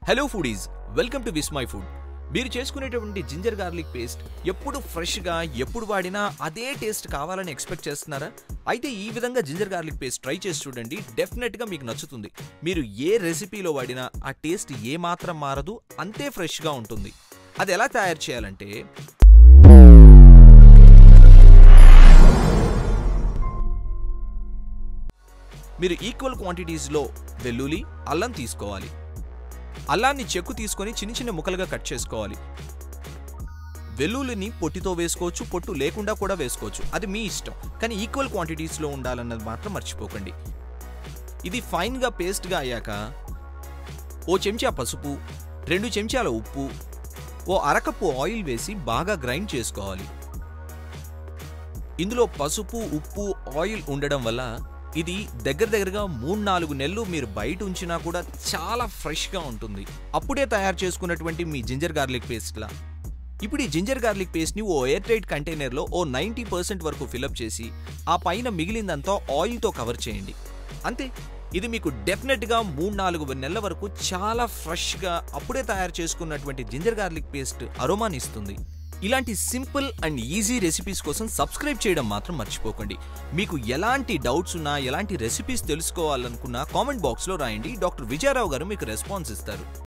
hello foodies welcome to Vismai food మీరు చేసుకునేటువంటి ginger garlic paste ఎప్పుడు ఫ్రెష్గా ఎప్పుడు వాడినా అదే టేస్ట్ కావాలని ఎక్స్పెక్ట్ చేస్తున్నారా అయితే ఈ విధంగా జింజర్ గార్లిక్ పేస్ట్ ట్రై చేసి చూడండి డెఫినెట్గా మీకు నచ్చుతుంది మీరు ఏ రెసిపీలో వాడినా ఆ టేస్ట్ ఏ మాత్రం మారదు అంతే ఫ్రెష్గా ఉంటుంది అది ఎలా తయారు చేయాలంటే మీరు ఈక్వల్ క్వాంటిటీస్లో వెల్లుల్లి అల్లం తీసుకోవాలి అల్లాన్ని చెక్కు తీసుకొని చిన్న చిన్న ముక్కలుగా కట్ చేసుకోవాలి వెల్లుల్లిని పొట్టితో వేసుకోవచ్చు పొట్టు లేకుండా కూడా వేసుకోవచ్చు అది మీ ఇష్టం కానీ ఈక్వల్ క్వాంటిటీస్లో ఉండాలన్నది మాత్రం మర్చిపోకండి ఇది ఫైన్గా పేస్ట్గా అయ్యాక ఓ చెంచా పసుపు రెండు చెంచాల ఉప్పు ఓ అరకప్పు ఆయిల్ వేసి బాగా గ్రైండ్ చేసుకోవాలి ఇందులో పసుపు ఉప్పు ఆయిల్ ఉండడం వల్ల ఇది దగ్గర దగ్గరగా మూడు నాలుగు నెలలు మీరు బయట ఉంచినా కూడా చాలా ఫ్రెష్గా ఉంటుంది అప్పుడే తయారు చేసుకున్నటువంటి మీ జింజర్ గార్లిక్ పేస్ట్లా ఇప్పుడు ఈ జింజర్ గార్లిక్ పేస్ట్ని ఓ ఎయిర్ టైట్ కంటైనర్లో ఓ నైంటీ పర్సెంట్ వరకు ఫిలప్ చేసి ఆ పైన మిగిలిందంతా ఆయిల్తో కవర్ చేయండి అంతే ఇది మీకు డెఫినెట్గా మూడు నాలుగు నెలల వరకు చాలా ఫ్రెష్గా అప్పుడే తయారు చేసుకున్నటువంటి జింజర్ గార్లిక్ పేస్ట్ అరోమాని ఇస్తుంది ఇలాంటి సింపుల్ అండ్ ఈజీ రెసిపీస్ కోసం సబ్స్క్రైబ్ చేయడం మాత్రం మర్చిపోకండి మీకు ఎలాంటి డౌట్స్ ఉన్నా ఎలాంటి రెసిపీస్ తెలుసుకోవాలనుకున్నా కామెంట్ బాక్స్లో రాయండి డాక్టర్ విజయరావు గారు మీకు రెస్పాన్స్ ఇస్తారు